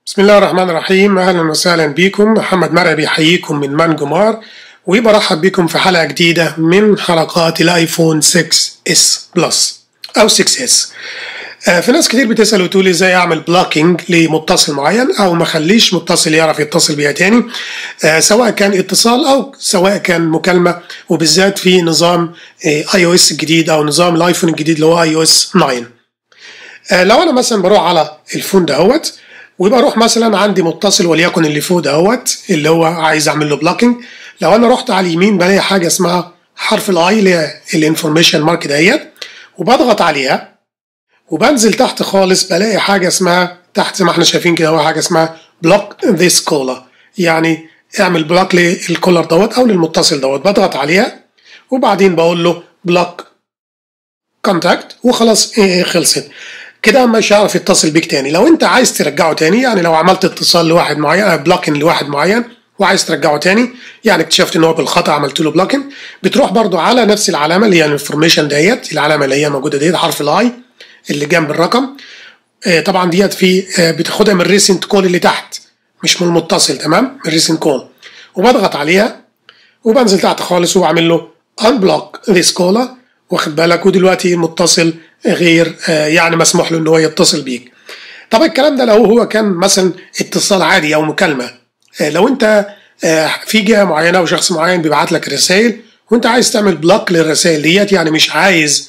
بسم الله الرحمن الرحيم اهلا وسهلا بكم محمد مرعي بيحييكم من مانجومار وبرحب بكم في حلقه جديده من حلقات الايفون 6 اس بلس او 6 اس في ناس كتير بتسال وتقول ازاي اعمل بلوكينج لمتصل معين او ما اخليش متصل يعرف يتصل بيها تاني سواء كان اتصال او سواء كان مكالمه وبالذات في نظام اي او اس الجديد او نظام الايفون الجديد اللي هو اي او اس 9 لو انا مثلا بروح على الفون دهوت وبروح مثلا عندي متصل وليكن اللي فوق دهوت اللي هو عايز اعمل له بلوكينج لو انا رحت على اليمين بلاقي حاجه اسمها حرف الاي اللي هي الانفورميشن مارك دهيت وبضغط عليها وبنزل تحت خالص بلاقي حاجه اسمها تحت زي ما احنا شايفين كده هو حاجه اسمها بلوك ذيس كولا يعني اعمل بلوك للكولر دوت او للمتصل دوت بضغط عليها وبعدين بقول له بلوك كونتاكت وخلاص إيه خلصت كده مش هيعرف يتصل بيك تاني لو انت عايز ترجعه تاني يعني لو عملت اتصال لواحد معين بلوكن لواحد معين وعايز ترجعه تاني يعني اكتشفت ان هو بالخطا عملت له بلوكن بتروح برضو على نفس العلامه اللي هي الانفورميشن ديت العلامه اللي هي موجوده ديت حرف الاي اللي جنب الرقم آه طبعا ديت في آه بتاخدها من الريسنت كول اللي تحت مش من المتصل تمام من الريسنت كول وبضغط عليها وبنزل تحت خالص وبعمل له unblock this caller واخد بالك ودلوقتي المتصل غير آه يعني مسموح له ان هو يتصل بيك طب الكلام ده لو هو كان مثلا اتصال عادي او مكالمه لو انت في جهه معينه او شخص معين بيبعت لك رسائل وانت عايز تعمل بلوك للرسائل ديت يعني مش عايز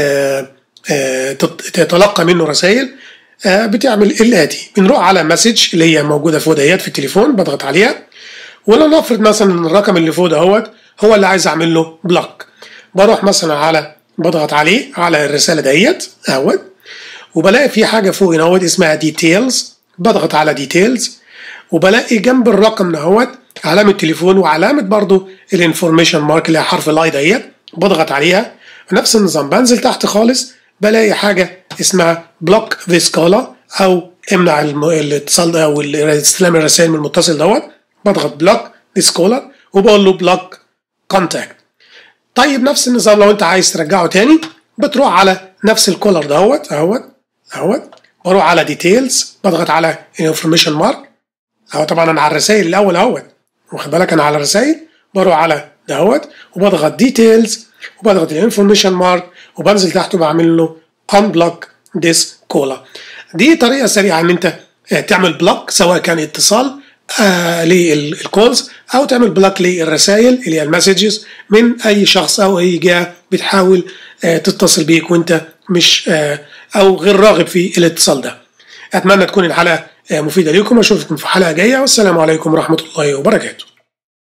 تتلقى منه رسائل بتعمل الاتي بنروح على مسج اللي هي موجوده فوق ديت في التليفون بضغط عليها ولا نفرض مثلا ان الرقم اللي فوق دهوت هو اللي عايز اعمل له بلوك بروح مثلا على بضغط عليه على الرساله ديت اهوت وبلاقي في حاجه فوق هنا اسمها ديتيلز بضغط على ديتيلز وبلاقي جنب الرقم دهوت علامه تليفون وعلامه برضو الانفورميشن مارك اللي هي حرف الاي ديت بضغط عليها نفس النظام بنزل تحت خالص بلاقي حاجه اسمها بلوك ذيس كولا او امنع الاتصال او استلام الرسائل من المتصل دوت بضغط بلوك ذيس كولا وبقول له بلوك كونتاكت طيب نفس النظام لو انت عايز ترجعه تاني بتروح على نفس الكولر دهوت اهوت اهوت بروح على ديتيلز بضغط على انفورميشن مارك اهو طبعا انا على الرسائل الاول اهوت واخد بالك انا على الرسائل بروح على دهوت وبضغط ديتيلز وبضغط الانفورميشن مارك وبنزل تحته بعمل له unblock this caller دي طريقه سريعه ان انت تعمل بلوك سواء كان اتصال آه للكولز او تعمل بلوك للرسائل اللي هي المسجز من اي شخص او اي جهه بتحاول آه تتصل بيك وانت مش آه او غير راغب في الاتصال ده اتمنى تكون الحلقه مفيده لكم اشوفكم في حلقه جايه والسلام عليكم ورحمه الله وبركاته